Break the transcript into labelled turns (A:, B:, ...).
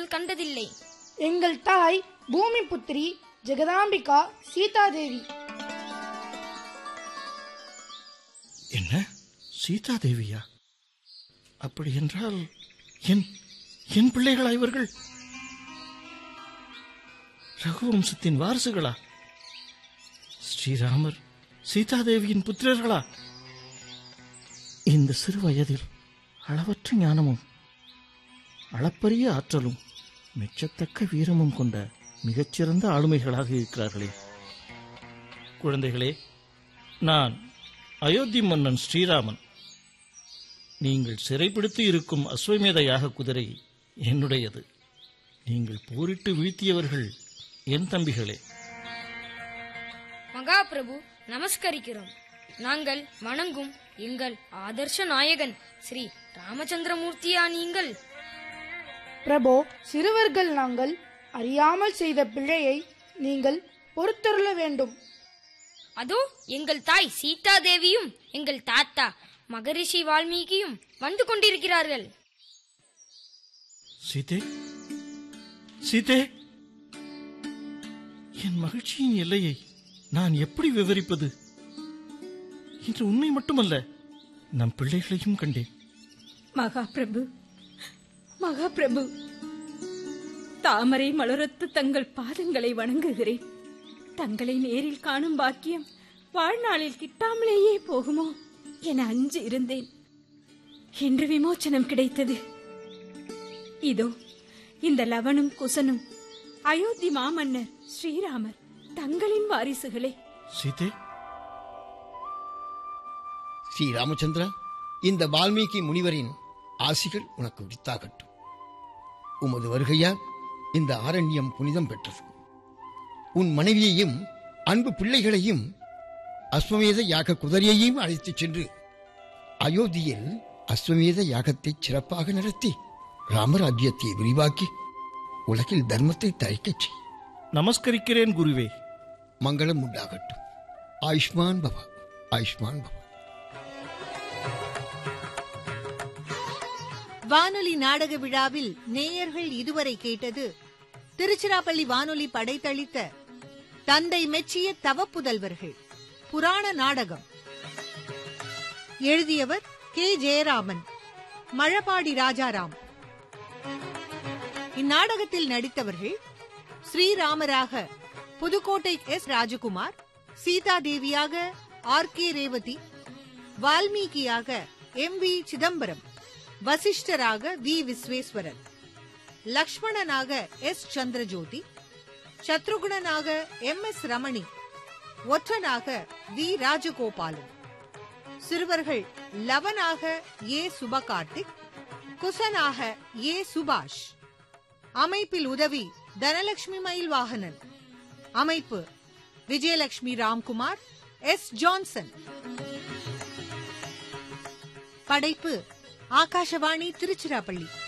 A: நாங்கள் கண்டதில்லை
B: எங்கள் தாய் பூமி புத்திரி ஜெகதாம்பிகா சீதாதேவி
C: என்ன சீதா தேவியா அப்படி என்றால் என் என் பிள்ளைகளா இவர்கள் ரகுவம்சத்தின் வாரிசுகளா ஸ்ரீராமர் சீதாதேவியின் புத்திரர்களா இந்த சிறு வயதில் அளவற்ற ஞானமும் அளப்பரிய ஆற்றலும் மெச்சத்தக்க வீரமும் கொண்ட மிகச்சிறந்த ஆளுமைகளாக இருக்கிறார்களே குழந்தைகளே நான் அயோத்தி மன்னன் ஸ்ரீராமன் நீங்கள் சிறைப்பிடித்து இருக்கும் அஸ்வமேத யாக குதிரை என்னுடையது நீங்கள் போரிட்டு வீழ்த்தியவர்கள் என் தம்பிகளே
A: மகாபிரபு நமஸ்கரிக்கிறோம் நாங்கள் வணங்கும் எங்கள் ஆதர்ஷ நாயகன் ஸ்ரீ ராமச்சந்திரமூர்த்தியா நீங்கள்
B: பிரபோ சிறுவர்கள் நாங்கள் அறியாமல் செய்த பிழையை நீங்கள் பொறுத்தருள வேண்டும்
A: அதோ எங்கள் தாய் சீதா தேவியும் எங்கள் தாத்தா மகரிஷி வால்மீகியும் வந்து கொண்டிருக்கிறார்கள்
C: சீதே சீதே என் மகிழ்ச்சியின் எல்லையை நான் எப்படி விவரிப்பது இன்று உன்னை மட்டுமல்ல நம் பிள்ளைகளையும் கண்டேன்
D: மகாபிரபு மகாபிரபு தாமரை மலரத்து தங்கள் பாதங்களை வணங்குகிறேன் தங்களை நேரில் காணும் பாக்கியம் வாழ்நாளில் கிட்டாமலேயே போகுமோ என அஞ்சு இருந்தேன் இன்று விமோச்சனம் கிடைத்தது இதோ இந்த லவனும் குசனும் அயோத்தி மாமன்னர் ஸ்ரீராமர் தங்களின் வாரிசுகளே
C: சீதே
E: ஸ்ரீ ராமச்சந்திரா இந்த வால்மீகி முனிவரின் ஆசிகள் உனக்கு வித்தாகட்டும் உமது வருகையால் இந்த ஆரண்யம் புனிதம் பெற்றது உன் மனைவியையும் அன்பு பிள்ளைகளையும் அஸ்வமேத யாக குதிரையையும் அழைத்துச் சென்று அயோத்தியில் அஸ்வமேத யாகத்தை சிறப்பாக நடத்தி ராமராஜ்யத்தை விரிவாக்கி உலகில் தர்மத்தை தழைக்கச் செய்
C: நமஸ்கரிக்கிறேன் குருவே
E: மங்களம் உண்டாகட்டும் ஆயுஷ்மான் பவா ஆயுஷ்மான் பவா
F: வானொலி நாடக விழாவில் நேயர்கள் இதுவரை கேட்டது திருச்சிராப்பள்ளி வானொலி படைத்தளித்த தந்தை மெச்சிய தவப்புதல்வர்கள் புராண நாடகம் எழுதியவர் கே ஜெயராமன் மழபாடி ராஜாராம் இந்நாடகத்தில் நடித்தவர்கள் ஸ்ரீராமராக புதுக்கோட்டை எஸ் ராஜகுமார் சீதா தேவியாக ஆர் கே ரேவதி வால்மீகியாக எம் வி சிதம்பரம் வசிஷ்டராக வி விஸ்வேஸ்வரன் லக்ஷ்மணனாக எஸ் சந்திரஜோதி சத்ருகுணனாக எம் எஸ் ரமணி ஒற்றனாக வி ராஜகோபாலன் சிறுவர்கள் லவனாக ஏ சுபகார்த்திக் குசனாக ஏ சுபாஷ் அமைப்பில் உதவி தனலட்சுமி மயில்வாகனன் அமைப்பு விஜயலட்சுமி ராம்குமார் எஸ் ஜான்சன் படைப்பு ஆகாஷவாணி திருச்சிராப்பள்ளி